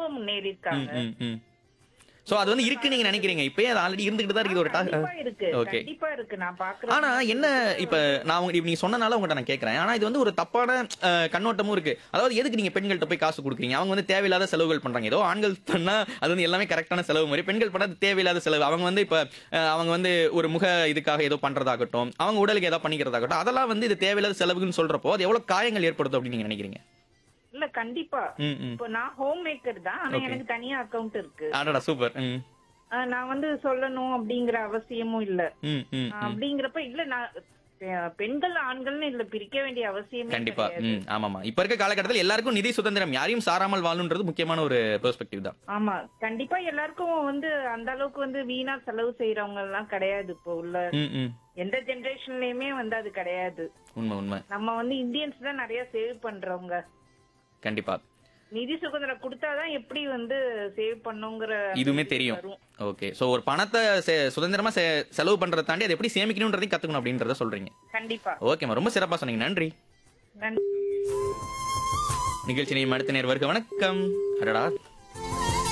ரொம்ப முன்னேறி இருக்காங்க ம் ம் சோ அது வந்து இருக்கு நீங்க நினைக்கிறீங்க இப்பயே அது ஆல்ரெடி இருந்துகிட்டு தான் இருக்குது ஒரு கண்டிப்பா டா- இருக்கு ஓகே கண்டிப்பா இருக்கு நான் பாக்குறேன் ஆனா என்ன இப்ப நான் உங்க இப்ப நீங்க சொன்னனால உங்கள்ட்ட நான் கேக்குறேன் ஆனா இது வந்து ஒரு தப்பான அஹ், கண்ணோட்டமும் இருக்கு அதாவது எதுக்கு நீங்க பெண்கள்ட்ட போய் காசு கொடுக்குறீங்க அவங்க வந்து தேவையில்லாத செலவுகள் பண்றாங்க ஏதோ ஆண்கள் பண்ணா அது வந்து எல்லாமே கரெக்டான செலவு மாதிரி பெண்கள் பண்ணா அது தேவையில்லாத செலவு அவங்க வந்து இப்ப அஹ், அவங்க வந்து ஒரு முக இதுக்காக ஏதோ பண்றதாகட்டும் அவங்க உடலுக்கு ஏதோ பண்ணிக்கிறதாகட்டும் அதெல்லாம் வந்து இது தேவையில்லாத செலவுன்னு சொல்றப்போ அது எவ்வளவு காயங்கள் ஏற்படுத்தும் அப்படின்னு நீங்க நினைக்கிறீங்க இல்ல கண்டிப்பா ம் ம் இப்போ நான் ஹோம் மேக்கர் தான் ஆனா Okay. எனக்கு தனியா அக்கவுண்ட் இருக்கு ஆடா சூப்பர் ம் ஆஹ் நான் வந்து சொல்லணும் அப்படிங்கிற அவசியமும் இல்ல ம் ம் ஆஹ் அப்படிங்கிறப்ப இல்ல நான் பெ- பெண்கள் ஆண்கள்னு இல்ல பிரிக்க வேண்டிய அவசியமே கண்டிப்பா கிடையாது. ம் ஆமாமா இப்ப இருக்க காலகட்டத்தில் எல்லாருக்கும் நிதி சுதந்திரம் யாரையும் சாராமல் வாழணுன்றது முக்கியமான ஒரு பெர்ஸ்பெக்டிவ் தான் ஆமா கண்டிப்பா எல்லாருக்கும் வந்து அந்த அளவுக்கு வந்து வீணா செலவு செய்யறவங்க எல்லாம் கிடையாது இப்போ உள்ள ம் ம் எந்த ஜெனரேஷன்லயுமே வந்து அது கிடையாது உண்மை உண்மை நம்ம வந்து இந்தியன்ஸ் தான் நிறைய சேவ் பண்றவங்க கண்டிப்பா நிதி சுதந்திரம் கொடுத்தாதான் எப்படி வந்து சேவ் பண்ணுங்கிற இதுவுமே தெரியும் வரும். ஓகே சோ ஒரு பணத்தை செ- சுதந்திரமா செ- செலவு பண்றதை தாண்டி அதை எப்படி சேமிக்கணும்ன்றதையும் கத்துக்கணும் அப்படின்றத சொல்றீங்க கண்டிப்பா ஓகேம்மா ரொம்ப சிறப்பா சொன்னீங்க நன்றி நன்றி நிகழ்ச்சி நீ அடுத்த நேர் வருக வணக்கம் அடடா